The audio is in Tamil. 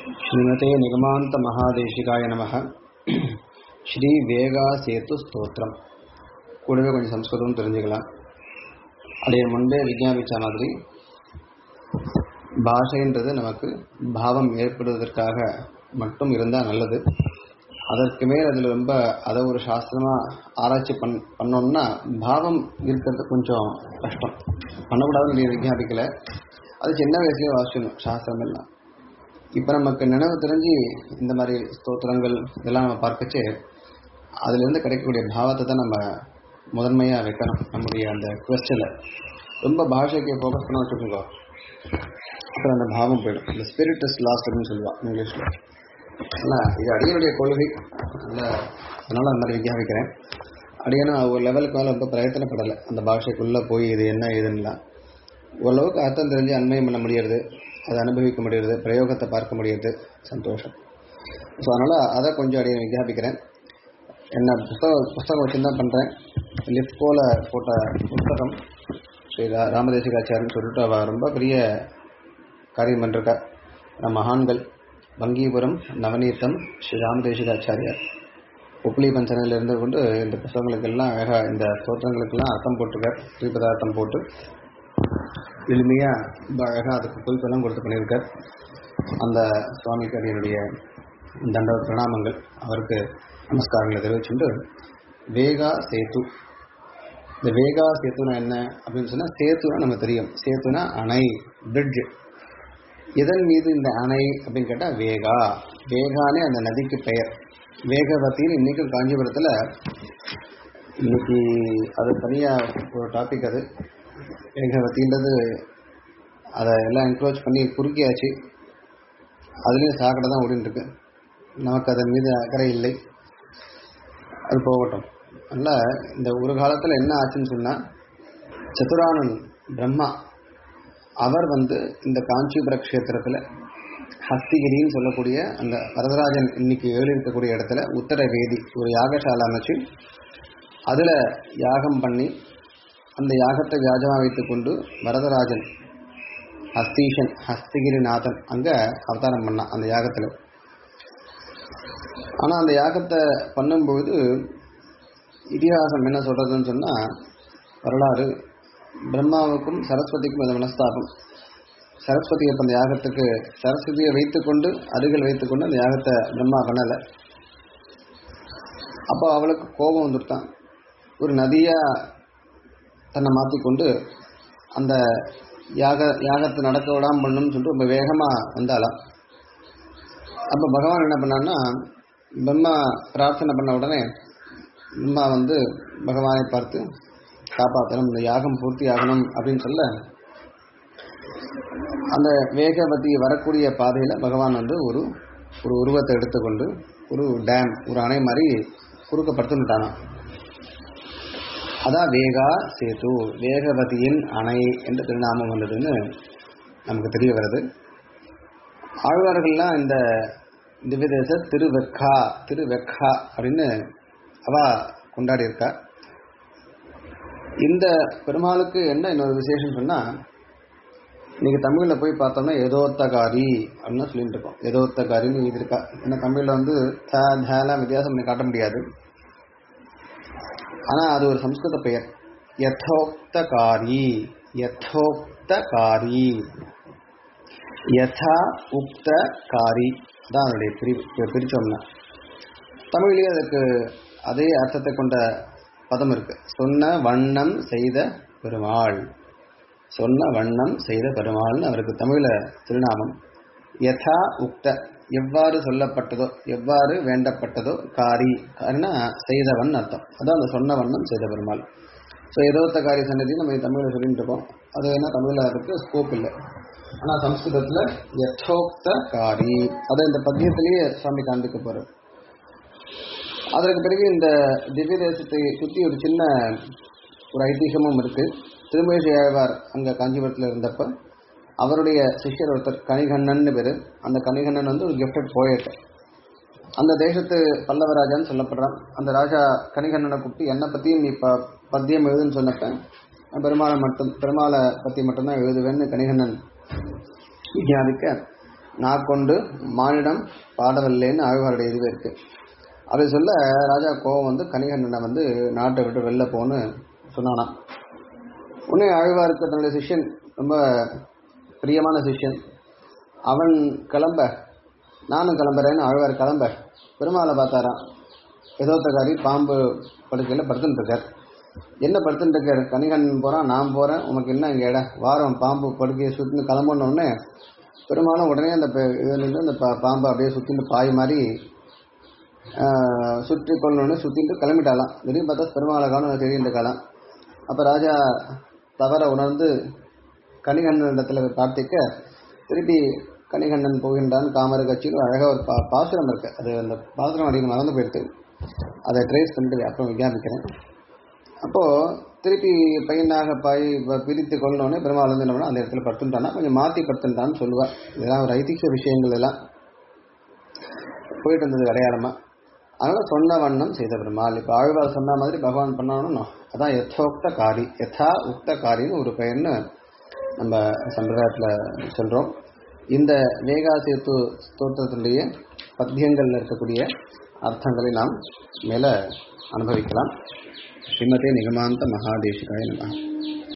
ஸ்ரீமதே நிகமாந்த மகாதேசிகாய நமக ஸ்ரீ வேகா சேத்து ஸ்தோத்திரம் கூடவே கொஞ்சம் சம்ஸ்கிருதம் தெரிஞ்சுக்கலாம் அடைய முன்பே விஞ்ஞாபித்த மாதிரி பாஷைன்றது நமக்கு பாவம் ஏற்படுவதற்காக மட்டும் இருந்தால் நல்லது அதற்கு மேல் அதில் ரொம்ப அதை ஒரு சாஸ்திரமாக ஆராய்ச்சி பண் பண்ணோம்னா பாவம் இருக்கிறது கொஞ்சம் கஷ்டம் பண்ணக்கூடாதுன்னு நீ விஞ்ஞாபிக்கலை அது சின்ன வயசுலேயே வாசிக்கணும் சாஸ்திரம் எல்லாம் இப்போ நமக்கு நினைவு தெரிஞ்சு இந்த மாதிரி ஸ்தோத்திரங்கள் இதெல்லாம் நம்ம பார்க்கச்சு அதுலேருந்து கிடைக்கக்கூடிய பாவத்தை தான் நம்ம முதன்மையாக வைக்கணும் நம்முடைய அந்த கொஸ்டினில் ரொம்ப பாஷைக்கு ஃபோக்கஸ் பண்ண வச்சுக்கோங்க அப்புறம் அந்த பாவம் போயிடும் இந்த ஸ்பிரிட் இஸ் லாஸ்ட்னு சொல்லுவாள் இங்கிலீஷில் ஆனால் இது அடியனுடைய கொள்கை நல்ல அதனால் அந்த மாதிரி விஞ்ஞாபிக்கிறேன் அடியனும் ஒரு லெவலுக்கு மேலே ரொம்ப பிரயத்தனப்படலை அந்த பாஷைக்குள்ளே போய் இது என்ன ஏதுன்னெலாம் ஓரளவுக்கு அர்த்தம் தெரிஞ்சு அண்மையம் பண்ண முடியறது அதை அனுபவிக்க முடியறது பிரயோகத்தை பார்க்க முடியறது சந்தோஷம் ஸோ அதனால் அதை கொஞ்சம் அடைய விஞ்ஞாபிக்கிறேன் என்ன புஸ்தகம் புஸ்தகம் வச்சு தான் பண்ணுறேன் லிஃப்கோவில் போட்ட புஸ்தகம் ஸ்ரீ ரா ராமதேசிகாச்சாரின்னு சொல்லிட்டு அவள் ரொம்ப பெரிய காரியம் பண்ணிருக்கா மகான்கள் வங்கிபுரம் நவநீதம் ஸ்ரீ ராமதேசிகாச்சாரியார் உப்ளி பஞ்சனையில் இருந்து கொண்டு இந்த புஸ்தகங்களுக்கெல்லாம் அழகாக இந்த ஸ்தோத்திரங்களுக்கெல்லாம் அர்த்தம் போட்டிருக்கார் ஸ்ரீபதார்த்தம் போட்டு எளிமையாக ரொம்ப அழகாக அதுக்கு குறிப்பெல்லாம் கொடுத்து பண்ணியிருக்கார் அந்த சுவாமிக்கு என்னுடைய தண்ட பிரணாமங்கள் அவருக்கு நமஸ்காரங்களை தெரிவிச்சுட்டு வேகா சேத்து இந்த வேகா சேத்துனா என்ன அப்படின்னு சொன்னால் சேத்துனா நம்ம தெரியும் சேத்துனா அணை பிரிட்ஜ் இதன் மீது இந்த அணை அப்படின்னு கேட்டால் வேகா வேகானே அந்த நதிக்கு பெயர் வேகவத்தின்னு இன்றைக்கும் காஞ்சிபுரத்தில் இன்னைக்கு அது தனியாக ஒரு டாபிக் அது வேகவத்தின்றது அதை எல்லாம் என்க்ரோச் பண்ணி குறுக்கியாச்சு அதுலேயும் சாக்கடை தான் ஓடிட்டுருக்கு நமக்கு அதன் மீது அக்கறை இல்லை அது போகட்டும் அதனால் இந்த ஒரு காலத்தில் என்ன ஆச்சுன்னு சொன்னால் சதுரானன் பிரம்மா அவர் வந்து இந்த காஞ்சிபுர க்ஷேத்திரத்தில் ஹஸ்திகிரின்னு சொல்லக்கூடிய அந்த வரதராஜன் இன்னைக்கு ஏழு இருக்கக்கூடிய இடத்துல உத்தர வேதி ஒரு யாகசாலை அமைச்சு அதில் யாகம் பண்ணி அந்த யாகத்தை வியாஜமாக வைத்துக்கொண்டு வரதராஜன் ஹஸ்தீஷன் ஹஸ்தகிரிநாதன் அங்கே அவதாரம் பண்ணான் அந்த யாகத்தில் ஆனால் அந்த யாகத்தை பண்ணும்பொழுது இதிகாசம் என்ன சொல்கிறதுன்னு சொன்னால் வரலாறு பிரம்மாவுக்கும் சரஸ்வதிக்கும் அந்த மனஸ்தாபம் சரஸ்வதி அப்போ அந்த யாகத்துக்கு சரஸ்வதியை வைத்துக்கொண்டு அருகில் வைத்துக்கொண்டு அந்த யாகத்தை பிரம்மா பண்ணலை அப்போ அவளுக்கு கோபம் வந்துட்டான் ஒரு நதியாக தன்னை மாற்றிக்கொண்டு அந்த யாக யாகத்தை நடக்க விடாமல் பண்ணணும்னு சொல்லிட்டு ரொம்ப வேகமாக வந்தாலாம் அப்போ பகவான் என்ன பண்ணான்னா பிரம்மா பிரார்த்தனை பண்ண உடனே பிரம்மா வந்து பகவானை பார்த்து காப்பாற்றணும் இந்த யாகம் பூர்த்தி ஆகணும் அப்படின்னு சொல்ல அந்த வேகவதி வரக்கூடிய பாதையில் பகவான் வந்து ஒரு ஒரு உருவத்தை எடுத்துக்கொண்டு ஒரு டேம் ஒரு அணை மாதிரி குறுக்கப்படுத்திட்டானா அதான் வேகா சேது வேகவதியின் அணை என்ற திருநாமம் வந்ததுன்னு நமக்கு தெரிய வருது ஆழ்வார்கள்லாம் இந்த திவ்யதேச திருவெக்கா திருவெக்கா அப்படின்னு அவ கொண்டாடி இருக்கா இந்த பெருமாளுக்கு என்ன இன்னொரு விசேஷம் சொன்னால் இன்னைக்கு தமிழில் போய் பார்த்தோம்னா எதோத்தகாரி அப்படின்னு சொல்லிட்டு இருக்கோம் எதோத்தகாரின்னு எழுதியிருக்கா ஏன்னா தமிழில் வந்து த தேலாம் வித்தியாசம் பண்ணி காட்ட முடியாது ஆனால் அது ஒரு சம்ஸ்கிருத பெயர் யதோக்தகாரி யதோக்தகாரி யதா உக்தகாரி தான் அதனுடைய பிரி பிரித்தோம்னா தமிழ்லேயே அதுக்கு அதே அர்த்தத்தை கொண்ட பதம் இருக்கு சொன்ன வண்ணம் செய்த பெருமாள் சொன்ன வண்ணம் செய்த பெருமாள்னு அவருக்கு தமிழில் திருநாமம் யதா உக்த எவ்வாறு சொல்லப்பட்டதோ எவ்வாறு வேண்டப்பட்டதோ காரி காரினா செய்தவன் அர்த்தம் அதான் அந்த சொன்ன வண்ணம் செய்த பெருமாள் ஸோ எதோத்த காரி சன்னதி நம்ம தமிழில் சொல்லிட்டு இருக்கோம் அது என்ன தமிழில் அதுக்கு ஸ்கோப் இல்லை ஆனால் சம்ஸ்கிருதத்தில் யதோக்த காரி அதை இந்த பத்தியத்திலேயே சுவாமி காண்பிக்க போகிறார் அதற்கு பிறகு இந்த திவ்ய தேசத்தை சுற்றி ஒரு சின்ன ஒரு ஐதீகமும் இருக்குது திருமேஷி ஆழ்வார் அங்கே காஞ்சிபுரத்தில் இருந்தப்ப அவருடைய சிஷ்யர் ஒருத்தர் கணிகண்ணன் பேர் அந்த கணிகண்ணன் வந்து ஒரு கிஃப்டட் போயட் அந்த தேசத்து பல்லவராஜான்னு சொல்லப்படுறான் அந்த ராஜா கணிகண்ணனை கூப்பிட்டு என்னை பற்றியும் நீ ப பத்தியம் எழுதுன்னு சொன்னப்ப பெருமாளை மட்டும் பெருமாளை பற்றி மட்டும்தான் எழுதுவேன்னு கணிகண்ணன் விஞ்ஞானிக்க நான் கொண்டு மானிடம் பாடவில்லைன்னு ஆழ்வாருடைய இதுவே இருக்கு அப்படி சொல்ல ராஜா கோவம் வந்து கணிகண்ணனை வந்து நாட்டை விட்டு வெளில போன்னு சொன்னானாம் உடனே ஆழ்வாருக்கு தன்னுடைய சிஷ்யன் ரொம்ப பிரியமான சிஷ்யன் அவன் கிளம்ப நானும் கிளம்புறேன்னு ஆழ்வார் கிளம்ப பெருமாளை பார்த்தாராம் ஏதோத்தக்காரி பாம்பு படுக்கையில் படுத்துட்டு இருக்கார் என்ன படுத்துட்டு இருக்கார் கணிகண்ணன் போகிறான் நான் போகிறேன் உனக்கு என்ன இங்கே இடம் வாரம் பாம்பு படுக்கையை சுற்றின்னு கிளம்புன உடனே பெருமாளும் உடனே அந்த பெ- இதுலேருந்து அந்த பா- பாம்பை அப்படியே சுற்றிட்டு பாய் மாதிரி ஆஹ், சுற்றி கொள்ளணும்னு சுற்றிட்டு கிளம்பிட்டாலாம் திடீர்னு பார்த்தா பெருமாளை காணும் தெரியுன்ற காலம் அப்போ ராஜா தவற உணர்ந்து கணிகண்ணன் இடத்துல பிரார்த்திக்க திருப்பி கணிகண்ணன் போகின்றான் காமர கட்சியில் அழகாக ஒரு பா பாசுரம் இருக்கு அது அந்த பாசுரம் அடிக்க மறந்து போயிடுது அதை ட்ரேஸ் பண்ணிட்டு அப்புறம் விஞ்ஞாபிக்கிறேன் அப்போது திருப்பி பையனாக பாய் ப- பிரித்து கொள்ளணுன்னே பெருமாள் வந்து என்ன பண்ணா, அந்த இடத்துல படுத்துட்டானா கொஞ்சம் மாற்றி படுத்துட்டான்னு சொல்லுவாள் இதெல்லாம் ஒரு ஐதிக விஷயங்கள் எல்லாம் போயிட்டு இருந்தது அடையாளமா அதனால சொன்ன வண்ணம் செய்த பெருமாள் இப்போ ஆழ்வார் சொன்ன மாதிரி பகவான் பண்ணணும் அதான் யதோக்த காரி யதா உக்த காரின்னு ஒரு பெயர்னு நம்ம சம்பிரதாயத்தில் சொல்கிறோம் இந்த வேகாசேத்து ஸ்தோத்திரத்தினுடைய பத்தியங்களில் இருக்கக்கூடிய அர்த்தங்களை நாம் மேலே அனுபவிக்கலாம் ஸ்ரீமதே நிகமாந்த மகாதேசிகாய நம